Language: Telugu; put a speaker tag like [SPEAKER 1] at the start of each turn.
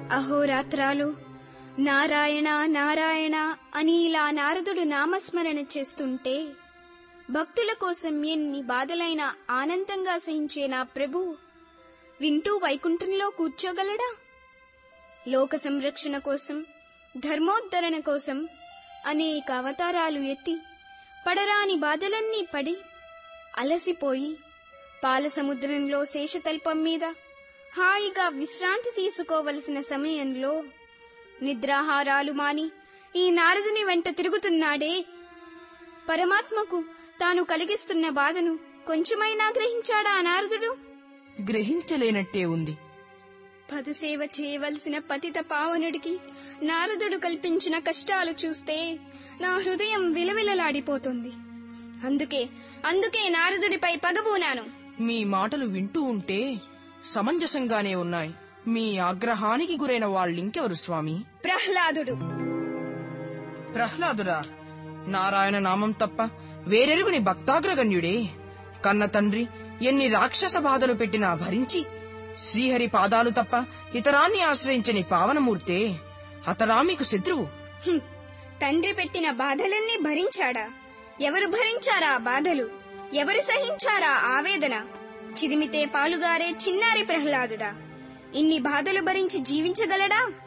[SPEAKER 1] అహోరాత్రాలు నారాయణ నారాయణ అని ఇలా నారదుడు నామస్మరణ చేస్తుంటే భక్తుల కోసం ఎన్ని బాధలైనా ఆనందంగా సహించే నా ప్రభు వింటూ వైకుంఠంలో కూర్చోగలడా లోక సంరక్షణ కోసం ధర్మోద్ధరణ కోసం అనేక అవతారాలు ఎత్తి పడరాని బాధలన్నీ పడి అలసిపోయి పాలసముద్రంలో శేషతల్పం మీద హాయిగా విశ్రాంతి తీసుకోవలసిన సమయంలో నిద్రాహారాలు మాని ఈ నారదుని వెంట తిరుగుతున్నాడే పరమాత్మకు తాను కలిగిస్తున్న బాధను కొంచెమైనా గ్రహించాడా ఆ నారదుడు
[SPEAKER 2] గ్రహించలేనట్టే ఉంది
[SPEAKER 1] పదసేవ చేయవలసిన పతిత పావనుడికి నారదుడు కల్పించిన కష్టాలు చూస్తే నా హృదయం విలవిలలాడిపోతుంది అందుకే అందుకే నారదుడిపై పగబూనాను
[SPEAKER 2] మీ మాటలు వింటూ ఉంటే సమంజసంగానే ఉన్నాయి మీ ఆగ్రహానికి గురైన వాళ్ళింకెవరు స్వామి
[SPEAKER 1] ప్రహ్లాదుడు
[SPEAKER 2] ప్రహ్లాదుడా నారాయణ నామం తప్ప వేరెరుగుని భక్తాగ్రగణ్యుడే కన్న తండ్రి ఎన్ని రాక్షస బాధలు పెట్టినా భరించి శ్రీహరి పాదాలు తప్ప ఇతరాన్ని ఆశ్రయించని పావనమూర్తే అతడా మీకు శత్రువు
[SPEAKER 1] హ్మ్. తండ్రి పెట్టిన బాధలన్నీ భరించాడా ఎవరు భరించారా ఆ బాధలు ఎవరు సహించారా ఆవేదన చిదిమితే పాలుగారే చిన్నారి ప్రహ్లాదుడా ఇన్ని బాధలు భరించి జీవించగలడా